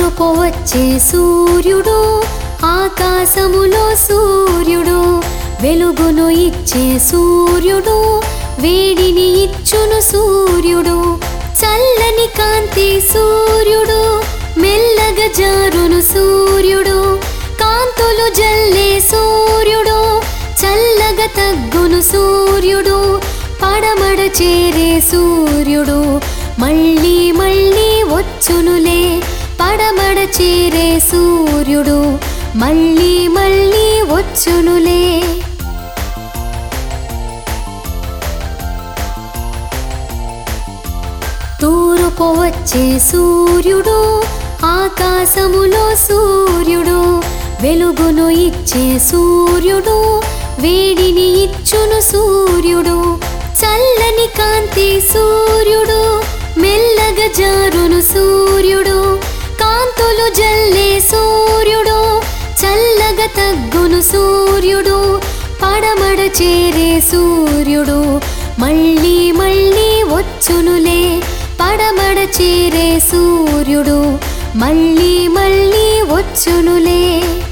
తూర్పు వచ్చే సూర్యుడు ఆకాశములో సూర్యుడు వెలుగును ఇచ్చే సూర్యుడు వేడిని ఇచ్చును సూర్యుడు చల్లని కాంతి సూర్యుడు మెల్లగా జారును సూర్యుడు కాంతులు జల్లే సూర్యుడు చల్లగా తగ్గును సూర్యుడు పడమడ చేరే సూర్యుడు మళ్ళీ మళ్ళీ వచ్చునులే పడమడ చేరే సూర్యుడు మళ్ళీ మళ్ళీ వచ్చునులే తూర్పు వచ్చే సూర్యుడు ఆకాశములో సూర్యుడు వెలుగును ఇచ్చే సూర్యుడు వేడిని ఇచ్చును సూర్యుడు చల్లని కాంతి సూర్యుడు మెల్లగా జారును సూర్యుడు కాంతులు జల్లే సూర్యుడు చల్లగా తగ్గును సూర్యుడు పడమడ చేరే సూర్యుడు మళ్ళీ మళ్ళీ వచ్చునులే పడమడ చేరే సూర్యుడు మళ్ళీ మళ్ళీ వచ్చునులే